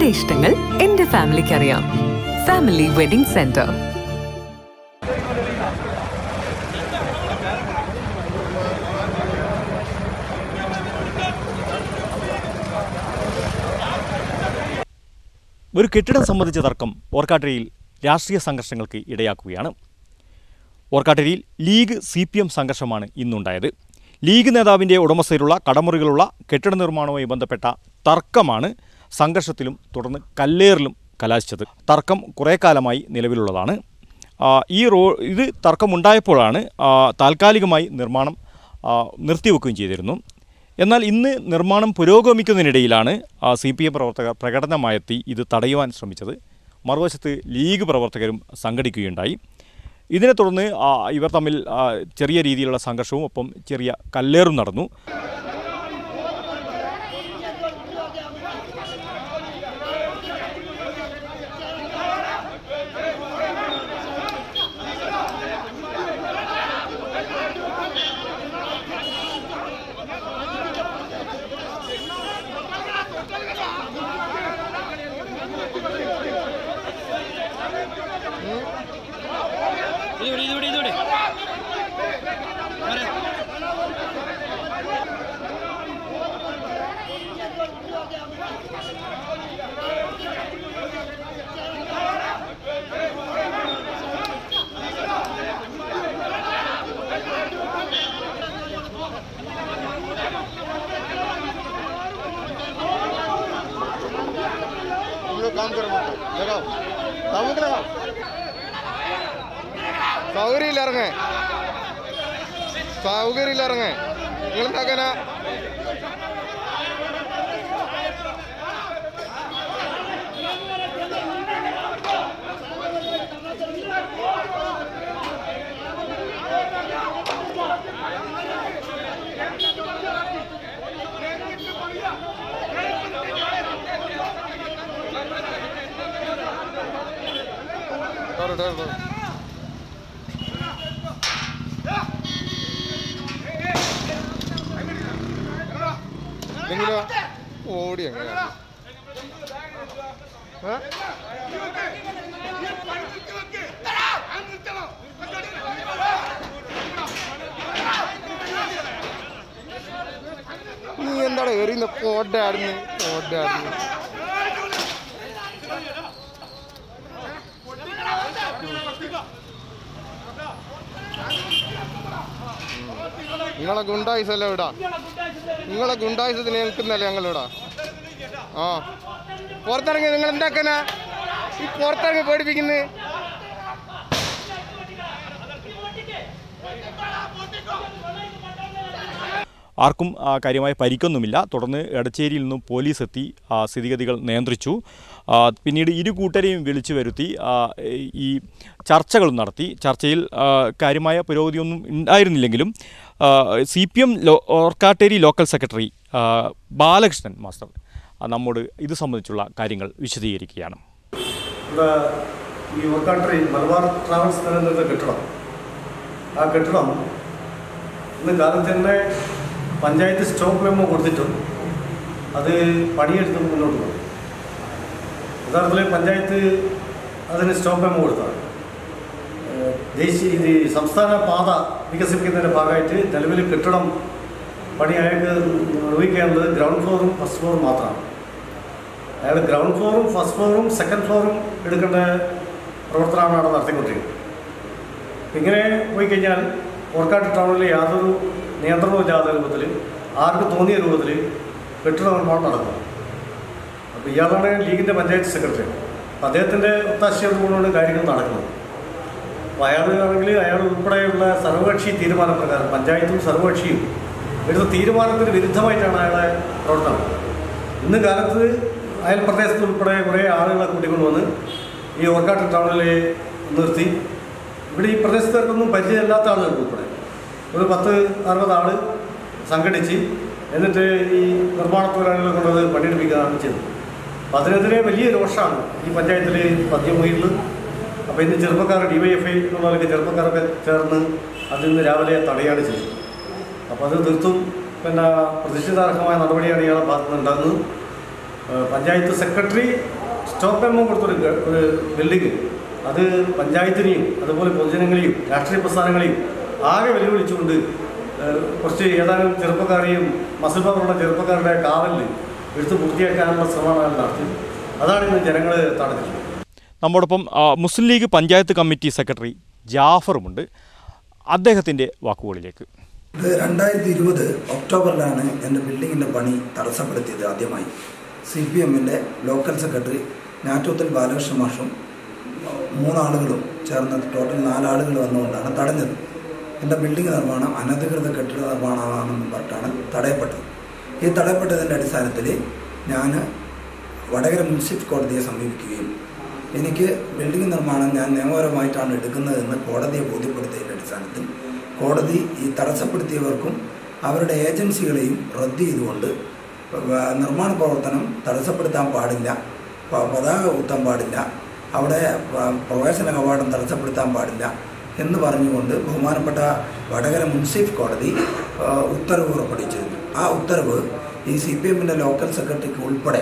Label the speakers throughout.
Speaker 1: ഇഷ്ടങ്ങൾ എന്റെ ഫാമിലിക്ക് അറിയാം ഫാമിലി വെഡിംഗ് സെന്റർ
Speaker 2: ഒരു കെട്ടിടം സംബന്ധിച്ച തർക്കം ഓർക്കാട്ടരിയിൽ രാഷ്ട്രീയ സംഘർഷങ്ങൾക്ക് ഇടയാക്കുകയാണ് ഓർക്കാട്ടരിയിൽ ലീഗ് സി പി എം സംഘർഷമാണ് ഇന്നുണ്ടായത് ലീഗ് നേതാവിൻ്റെ ഉടമസ്ഥയിലുള്ള കടമുറികളുള്ള കെട്ടിട നിർമ്മാണവുമായി ബന്ധപ്പെട്ട തർക്കമാണ് സംഘർഷത്തിലും തുടർന്ന് കല്ലേറിലും കലാശിച്ചത് തർക്കം കുറേ കാലമായി നിലവിലുള്ളതാണ് ആ, ഈ റോ ഇത് തർക്കമുണ്ടായപ്പോഴാണ് ആ, താൽക്കാലികമായി നിർമ്മാണം ആ, നിർത്തിവെക്കുകയും ചെയ്തിരുന്നു എന്നാൽ ഇന്ന് നിർമ്മാണം പുരോഗമിക്കുന്നതിനിടയിലാണ് സി പി എം പ്രവർത്തകർ പ്രകടനമായെത്തി ഇത് തടയുവാൻ ശ്രമിച്ചത് മറുവശത്ത് ലീഗ് പ്രവർത്തകരും സംഘടിക്കുകയുണ്ടായി ഇതിനെ തുടർന്ന് ആ, ഇവർ തമ്മിൽ ആ, ചെറിയ രീതിയിലുള്ള സംഘർഷവും ഒപ്പം ചെറിയ കല്ലേറും നടന്നു
Speaker 3: ഇതുവിടെ ഇതുവിടെ ഇതുവിടെ
Speaker 4: हम लोग काम करो मत लगाओ നമുക്ക് लगाओ സൗകര്യമില്ല ഇറങ്ങേ സൗകര്യമില്ല ഇറങ്ങേ നിങ്ങൾ എന്താക്കാനാ ഡോറ് ഡോറ് ഡോറ് എന്തെങ്കിലോ ഓടി എങ്ങനെയാ നീ എന്താണ് എറിയുന്ന പോട്ടാടുന്നു പോട്ടാടുന്നു നിങ്ങളെ ഗുണ്ടായിസ് അല്ല ഇവിടാ നിങ്ങളെ ഗുണ്ടായിസത്തിന് നിൽക്കുന്നല്ലേ ഞങ്ങളിവിടാ ആ പുറത്തിറങ്ങി നിങ്ങൾ എന്താക്കാനാ ഈ പുറത്തിറങ്ങി പേടിപ്പിക്കുന്നത്
Speaker 2: ആർക്കും ആ, കാര്യമായ പരിക്കൊന്നുമില്ല തുടർന്ന് എടച്ചേരിയിൽ നിന്നും പോലീസ് എത്തി ആ, സ്ഥിതിഗതികൾ നിയന്ത്രിച്ചു ആ, പിന്നീട് ഇരു കൂട്ടരെയും വിളിച്ചു വരുത്തി ആ, ഈ ചർച്ചകളും നടത്തി ചർച്ചയിൽ ആ, കാര്യമായ പുരോഗതിയൊന്നും ഉണ്ടായിരുന്നില്ലെങ്കിലും സി പി എം ലോ ഓർക്കാട്ടേരി ലോക്കൽ സെക്രട്ടറി ആ, ബാലകൃഷ്ണൻ മാസ്റ്റർ ആ, നമ്മോട് ഇത് സംബന്ധിച്ചുള്ള കാര്യങ്ങൾ വിശദീകരിക്കുകയാണ്
Speaker 5: ഇവിടെ ഈ വർക്കാട്ടറി മലബാർ ട്രാവൽസ് നിലനിന്ന കെട്ടിടം ആ കെട്ടിടം ഇന്ന് കാലത്ത് തന്നെ പഞ്ചായത്ത് സ്റ്റോപ്പ് മെമ്മോ കൊടുത്തിട്ടും അത് പണിയെടുത്ത് മുന്നോട്ട് പോകും യഥാർത്ഥത്തിൽ പഞ്ചായത്ത് അതിന് സ്റ്റോപ്പ് മെമ്മോ കൊടുത്താണ് ഏഹ് ദേശീയ ഇത് സംസ്ഥാന പാത വികസിപ്പിക്കുന്നതിൻ്റെ ഭാഗമായിട്ട് നിലവിൽ കെട്ടിടം പണി അയാൾക്ക് നിർവഹിക്കാനുള്ളത് ഗ്രൗണ്ട് ഫ്ലോറും ഫസ്റ്റ് ഫ്ലോറും മാത്രമാണ് അയാൾ ഗ്രൗണ്ട് ഫ്ലോറും ഫസ്റ്റ് ഫ്ലോറും സെക്കൻഡ് ഫ്ലോറും എടുക്കേണ്ട പ്രവർത്തനമാണ് അവിടെ നടത്തിക്കൊണ്ടിരിക്കുന്നത് ഇങ്ങനെ പോയി കഴിഞ്ഞാൽ ഓർക്കാട്ട് ടൗണിൽ യാതൊരു നിയന്ത്രണവും ഇല്ലാത്ത രൂപത്തിൽ ആർക്ക് തോന്നിയ രൂപത്തിൽ കെട്ടിട നിർമ്മാണം നടക്കും അപ്പോൾ ഇയാളാണ് ലീഗിൻ്റെ പഞ്ചായത്ത് സെക്രട്ടറി അപ്പോൾ അദ്ദേഹത്തിൻ്റെ ഒത്താശയോടുകൂടിയാണ് കാര്യങ്ങൾ നടക്കുന്നത് അപ്പോൾ അയാൾ ആണെങ്കിൽ അയാൾ ഉൾപ്പെടെയുള്ള സർവകക്ഷി തീരുമാനപ്രകാരം പഞ്ചായത്തും സർവകക്ഷിയും എടുത്ത തീരുമാനത്തിന് വിരുദ്ധമായിട്ടാണ് അയാളെ പ്രവർത്തനം ഇന്ന് കാലത്ത് അയൽ പ്രദേശത്ത് ഉൾപ്പെടെ കുറേ ആളുകളെ കൂട്ടിക്കൊണ്ടുവന്ന് ഈ ഓർക്കാട്ട് ടൗണിൽ നിർത്തി ഇവിടെ ഈ പ്രദേശത്തുകാർക്കൊന്നും പരിചയമില്ലാത്ത ആളുകൾ ഉൾപ്പെടെ ഒരു പത്ത് അറുപത് ആൾ സംഘടിച്ച് എന്നിട്ട് ഈ നിർമ്മാണ തൊഴിലാളികളെ കൊണ്ടത് പണിയെടുപ്പിക്കുകയാണ് ചെയ്തത് അപ്പോൾ അതിനെതിരെ വലിയ രോഷമാണ് ഈ പഞ്ചായത്തിൽ പദ്യമൊയിൽ അപ്പോൾ ഇന്ന് ചെറുപ്പക്കാർ ഡി വൈ എഫ് ഐ എന്നുള്ളവരൊക്കെ ചെറുപ്പക്കാരൊക്കെ ചേർന്ന് അത് ഇന്ന് രാവിലെ തടയാണ് ചെയ്തത് അപ്പോൾ അത് തീർത്തും പിന്നെ പ്രതിഷേധാർഹമായ നടപടിയാണ് ഇയാളെ ഭാഗത്തുനിന്ന് ഉണ്ടാകുന്നത് ഏഹ് പഞ്ചായത്ത് സെക്രട്ടറി സ്റ്റോപ്പ് മെമ്മോ കൊടുത്തൊരു ഗ- ഒരു ബിൽഡിംഗ് അത് പഞ്ചായത്തിനെയും അതുപോലെ പൊതുജനങ്ങളെയും രാഷ്ട്രീയ പ്രസ്ഥാനങ്ങളെയും ആകെ വെല്ലുവിളിച്ചുകൊണ്ട് ഏഹ്, കുറച്ച് ഏതാനും ചെറുപ്പക്കാരെയും മസിൽ പവറുള്ള ചെറുപ്പക്കാരുടെ കാവലിൽ എടുത്ത് പൂർത്തിയാക്കാനുള്ള ശ്രമമാണ് അയാൾ നടത്തിയത് അതാണ് ഇന്ന് ജനങ്ങൾ തടഞ്ഞത്
Speaker 2: നമ്മോടൊപ്പം ആ, മുസ്ലിം ലീഗ് പഞ്ചായത്ത് കമ്മിറ്റി സെക്രട്ടറി ജാഫറുമുണ്ട് അദ്ദേഹത്തിൻ്റെ വാക്കുകളിലേക്ക്
Speaker 6: ഇത് രണ്ടായിരത്തി ഇരുപത് ഒക്ടോബറിലാണ് എൻ്റെ ബിൽഡിങ്ങിൻ്റെ പണി തടസ്സപ്പെടുത്തിയത് ആദ്യമായി സി പി എമ്മിൻ്റെ ലോക്കൽ സെക്രട്ടറി ഞാറ്റൂത്തൽ ബാലകൃഷ്ണ മാഷും മൂന്നാളുകളും ചേർന്ന് ടോട്ടൽ നാലാളുകൾ വന്നുകൊണ്ടാണ് തടഞ്ഞത് എൻ്റെ ബിൽഡിംഗ് നിർമ്മാണം അനധികൃത കെട്ടിട നിർമ്മാണമാണെന്ന് പറഞ്ഞിട്ടാണ് തടയപ്പെട്ടത് ഈ തടയപ്പെട്ടതിൻ്റെ അടിസ്ഥാനത്തിൽ ഞാൻ വടകര മുനിസിപ്പൽ കോടതിയെ സമീപിക്കുകയും എനിക്ക് ബിൽഡിംഗ് നിർമ്മാണം ഞാൻ നിയമപരമായിട്ടാണ് എടുക്കുന്നതെന്ന് കോടതിയെ ബോധ്യപ്പെടുത്തിയതിൻ്റെ അടിസ്ഥാനത്തിൽ കോടതി ഈ തടസ്സപ്പെടുത്തിയവർക്കും അവരുടെ ഏജൻസികളെയും റദ്ദ് ചെയ്തുകൊണ്ട് വ- നിർമ്മാണ പ്രവർത്തനം തടസ്സപ്പെടുത്താൻ പാടില്ല പ- പതാക കുത്താൻ പാടില്ല അവിടെ പ- പ്രവേശന കവാടം തടസ്സപ്പെടുത്താൻ പാടില്ല എന്ന് പറഞ്ഞുകൊണ്ട് ബഹുമാനപ്പെട്ട വടകര മുനിസിപ്പൽ കോടതി ആ, ഉത്തരവ് പുറപ്പെടുവിച്ചിരുന്നു ആ ഉത്തരവ് ഈ സി പി എമ്മിൻ്റെ ലോക്കൽ സെക്രട്ടറിക്ക് ഉൾപ്പെടെ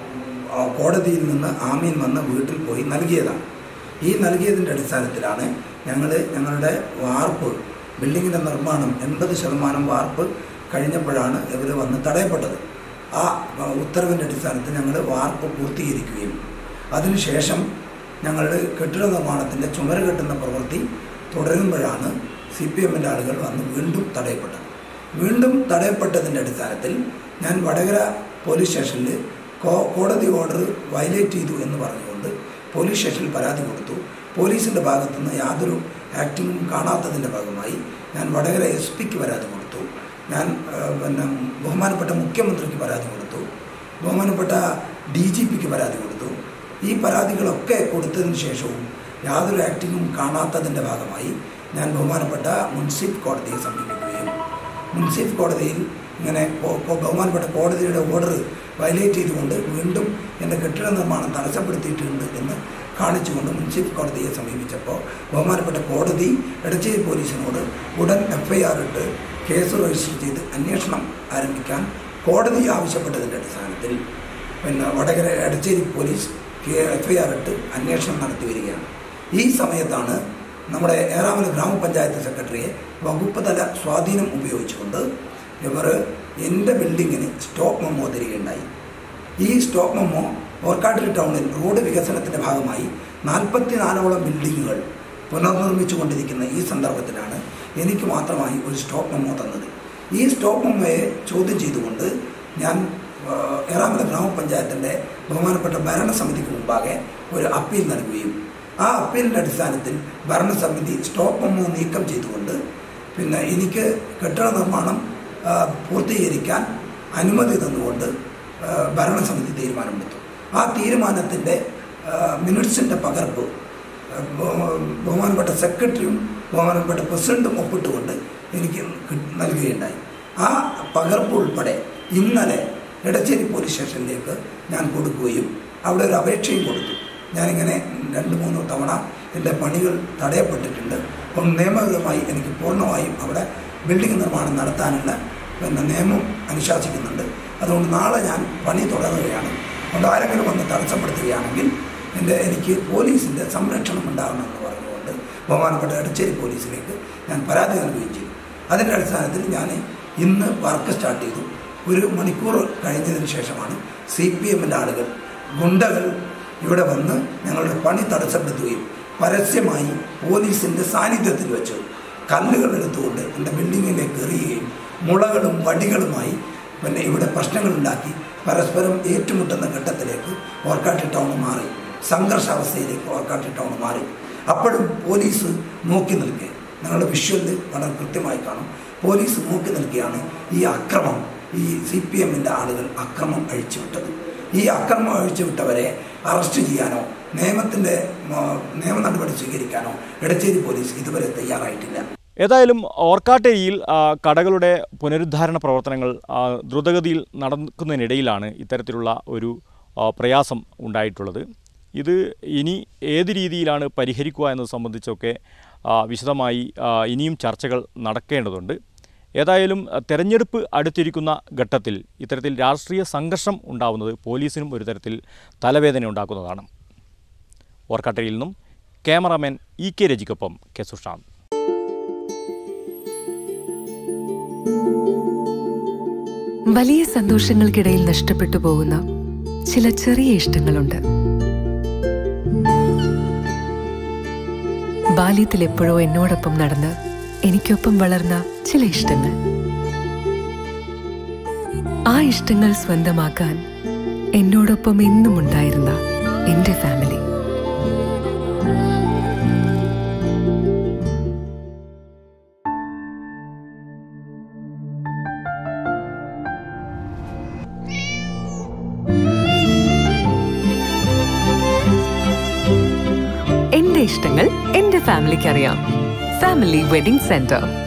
Speaker 6: ആ, കോടതിയിൽ നിന്ന് ആമീൻ വന്ന് വീട്ടിൽ പോയി നൽകിയതാണ് ഈ നൽകിയതിൻ്റെ അടിസ്ഥാനത്തിലാണ് ഞങ്ങൾ ഞങ്ങളുടെ വാർപ്പ് ബിൽഡിങ്ങിൻ്റെ നിർമ്മാണം എൺപത് ശതമാനം വാർപ്പ് കഴിഞ്ഞപ്പോഴാണ് ഇവർ വന്ന് തടയപ്പെട്ടത് ആ ആ, ഉത്തരവിൻ്റെ അടിസ്ഥാനത്തിൽ ഞങ്ങൾ വാർപ്പ് പൂർത്തീകരിക്കുകയും അതിനുശേഷം ഞങ്ങളുടെ കെട്ടിട നിർമ്മാണത്തിൻ്റെ ചുമര കെട്ടുന്ന പ്രവൃത്തി തുടരുമ്പോഴാണ് സി പി എമ്മിൻ്റെ ആളുകൾ വന്ന് വീണ്ടും തടയപ്പെട്ടത് വീണ്ടും തടയപ്പെട്ടതിൻ്റെ അടിസ്ഥാനത്തിൽ ഞാൻ വടകര പോലീസ് സ്റ്റേഷനിൽ കോ കോടതി ഓർഡർ വയലേറ്റ് ചെയ്തു എന്ന് പറഞ്ഞുകൊണ്ട് പോലീസ് സ്റ്റേഷനിൽ പരാതി കൊടുത്തു പോലീസിൻ്റെ ഭാഗത്തുനിന്ന് യാതൊരു ആക്ടിങ്ങും കാണാത്തതിൻ്റെ ഭാഗമായി ഞാൻ വടകര എസ് പിക്ക് പരാതി കൊടുത്തു ഞാൻ ആ, പിന്നെ ബഹുമാനപ്പെട്ട മുഖ്യമന്ത്രിക്ക് പരാതി കൊടുത്തു ബഹുമാനപ്പെട്ട ഡി ജി പിക്ക് പരാതി കൊടുത്തു ഈ പരാതികളൊക്കെ കൊടുത്തതിന് ശേഷവും യാതൊരു ആക്ടിങ്ങും കാണാത്തതിൻ്റെ ഭാഗമായി ഞാൻ ബഹുമാനപ്പെട്ട മുൻസിഫ് കോടതിയെ സമീപിക്കുകയും മുൻസിഫ് കോടതിയിൽ ഇങ്ങനെ കോ- കോ- ബഹുമാനപ്പെട്ട കോടതിയുടെ ഓർഡർ വയലേറ്റ് ചെയ്തുകൊണ്ട് വീണ്ടും എൻ്റെ കെട്ടിട നിർമ്മാണം തടസ്സപ്പെടുത്തിയിട്ടുണ്ട് എന്ന് കാണിച്ചുകൊണ്ട് മുൻസിഫ് കോടതിയെ സമീപിച്ചപ്പോൾ ബഹുമാനപ്പെട്ട കോടതി എടച്ചേരി പോലീസിനോട് ഉടൻ എഫ് ഐ ആർ ഇട്ട് കേസ് രജിസ്റ്റർ ചെയ്ത് അന്വേഷണം ആരംഭിക്കാൻ കോടതി ആവശ്യപ്പെട്ടതിൻ്റെ അടിസ്ഥാനത്തിൽ പിന്നെ Vadakara Edachery police F I R ഇട്ട് അന്വേഷണം നടത്തി വരികയാണ് ഈ സമയത്താണ് നമ്മുടെ ഏറാമല ഗ്രാമപഞ്ചായത്ത് സെക്രട്ടറിയെ വകുപ്പ് തല സ്വാധീനം ഉപയോഗിച്ചുകൊണ്ട് ഇവർ എൻ്റെ ബിൽഡിങ്ങിന് സ്റ്റോപ്പ് മെമ്മോ തരികയുണ്ടായി ഈ സ്റ്റോപ്പ് മെമ്മോ ഓർക്കാട്ടിൽ ടൗണിൽ റോഡ് വികസനത്തിൻ്റെ ഭാഗമായി നാൽപ്പത്തിനാലോളം ബിൽഡിങ്ങുകൾ പുനർനിർമ്മിച്ചു കൊണ്ടിരിക്കുന്ന ഈ സന്ദർഭത്തിലാണ് എനിക്ക് മാത്രമായി ഒരു സ്റ്റോപ്പ് മെമ്മോ തന്നത് ഈ സ്റ്റോപ്പ് മെമ്മോയെ ചോദ്യം ചെയ്തുകൊണ്ട് ഞാൻ ആ, ഏറാമല ഗ്രാമപഞ്ചായത്തിൻ്റെ ബഹുമാനപ്പെട്ട ഭരണസമിതിക്ക് മുമ്പാകെ ഒരു അപ്പീൽ നൽകുകയും ആ അപ്പീലിൻ്റെ അടിസ്ഥാനത്തിൽ ഭരണസമിതി സ്റ്റോപ്പ് മെമ്മോ നീക്കം ചെയ്തുകൊണ്ട് പിന്നെ എനിക്ക് കെട്ടിട നിർമ്മാണം ആ, പൂർത്തീകരിക്കാൻ അനുമതി തന്നുകൊണ്ട് ആ, ഭരണസമിതി തീരുമാനമെടുത്തു ആ തീരുമാനത്തിൻ്റെ മിനിറ്റ്സിൻ്റെ പകർപ്പ് ആ, ബഹു- ബഹുമാനപ്പെട്ട സെക്രട്ടറിയും ബഹുമാനപ്പെട്ട പ്രസിഡന്റും ഒപ്പിട്ടുകൊണ്ട് എനിക്ക് കി- നൽകുകയുണ്ടായി ആ പകർപ്പ് ഉൾപ്പെടെ ഇന്നലെ എടച്ചേരി പോലീസ് സ്റ്റേഷനിലേക്ക് ഞാൻ കൊടുക്കുകയും അവിടെ ഒരു അപേക്ഷയും കൊടുത്തു ഞാനിങ്ങനെ രണ്ട് മൂന്ന് തവണ എൻ്റെ പണികൾ തടയപ്പെട്ടിട്ടുണ്ട് അപ്പം നിയമപരമായി എനിക്ക് പൂർണ്ണമായും അവിടെ ബിൽഡിംഗ് നിർമ്മാണം നടത്താനുള്ള പിന്നെ നിയമം അനുശാസിക്കുന്നുണ്ട് അതുകൊണ്ട് നാളെ ഞാൻ പണി തുടരുകയാണ് അതുകൊണ്ട് ആരെങ്കിലും വന്ന് തടസ്സപ്പെടുത്തുകയാണെങ്കിൽ എൻ്റെ എനിക്ക് പോലീസിൻ്റെ സംരക്ഷണം ഉണ്ടാകണമെന്ന് പറഞ്ഞുകൊണ്ട് ബഹുമാനപ്പെട്ട എടച്ചേരി പോലീസിലേക്ക് ഞാൻ പരാതി നൽകുകയും ചെയ്തു അതിൻ്റെ അടിസ്ഥാനത്തിൽ ഞാൻ ഇന്ന് വർക്ക് സ്റ്റാർട്ട് ചെയ്തു ഒരു മണിക്കൂർ കഴിഞ്ഞതിന് ശേഷമാണ് സി പി എമ്മിൻ്റെ ആളുകൾ ഗുണ്ടകൾ ഇവിടെ വന്ന് ഞങ്ങളുടെ പണി തടസ്സപ്പെടുത്തുകയും പരസ്യമായി പോലീസിൻ്റെ സാന്നിധ്യത്തിൽ വെച്ച് കല്ലുകൾ എടുത്തുകൊണ്ട് എൻ്റെ ബിൽഡിങ്ങിലേക്ക് എറിയുകയും മുളകളും വടികളുമായി പിന്നെ ഇവിടെ പ്രശ്നങ്ങളുണ്ടാക്കി പരസ്പരം ഏറ്റുമുട്ടുന്ന ഘട്ടത്തിലേക്ക് ഓർക്കാട്ടി ടൗൺ മാറി സംഘർഷാവസ്ഥയിലേക്ക് ഓർക്കാട്ടി ടൗൺ മാറി അപ്പോഴും പോലീസ് നോക്കി നിൽക്കുക നിങ്ങളുടെ വിഷ്വലിൽ വളരെ കൃത്യമായി കാണും പോലീസ് നോക്കി നിൽക്കുകയാണ് ഈ അക്രമം ഈ സി പി എമ്മിൻ്റെ ആളുകൾ അക്രമം അഴിച്ചുവിട്ടത് ഈ അക്രമം അഴിച്ചുവിട്ടവരെ അറസ്റ്റ് ചെയ്യാനോ നിയമത്തിൻ്റെ നിയമ നടപടി സ്വീകരിക്കാനോ എടച്ചേരി പോലീസ് ഇതുവരെ തയ്യാറായിട്ടില്ല
Speaker 2: ഏതായാലും ഓർക്കാട്ടേരിയിൽ ആ, കടകളുടെ പുനരുദ്ധാരണ പ്രവർത്തനങ്ങൾ ആ, ദ്രുതഗതിയിൽ നടക്കുന്നതിനിടയിലാണ് ഇത്തരത്തിലുള്ള ഒരു ആ, പ്രയാസം ഉണ്ടായിട്ടുള്ളത് ഇത് ഇനി ഏത് രീതിയിലാണ് പരിഹരിക്കുക എന്നത് സംബന്ധിച്ചൊക്കെ ആ, വിശദമായി ആ, ഇനിയും ചർച്ചകൾ നടക്കേണ്ടതുണ്ട് ഏതായാലും അഹ്, തെരഞ്ഞെടുപ്പ് അടുത്തിരിക്കുന്ന ഘട്ടത്തിൽ ഇത്തരത്തിൽ രാഷ്ട്രീയ സംഘർഷം ഉണ്ടാവുന്നത് പോലീസിനും ഒരു തരത്തിൽ തലവേദന ഉണ്ടാക്കുന്നതാണ് ഓർക്കാട്ടരിയിൽ നിന്നും ക്യാമറാമാൻ ഇ കെ രജിക്കൊപ്പം കെ സുഷാന്ത്
Speaker 1: വലിയ സന്തോഷങ്ങൾക്കിടയിൽ നഷ്ടപ്പെട്ടു പോകുന്ന ചില ചെറിയ ഇഷ്ടങ്ങളുണ്ട് ബാല്യത്തിൽ എപ്പോഴോ എന്നോടൊപ്പം നടന്ന് എനിക്കൊപ്പം വളർന്ന ചില ഇഷ്ടങ്ങൾ ആ ഇഷ്ടങ്ങൾ സ്വന്തമാക്കാൻ എന്നോടൊപ്പം എന്നും ഉണ്ടായിരുന്ന എന്റെ ഫാമിലി എന്റെ ഇഷ്ടങ്ങൾ എന്റെ ഫാമിലിക്ക് അറിയാം ഫാമിലി വെഡിംഗ് സെന്റർ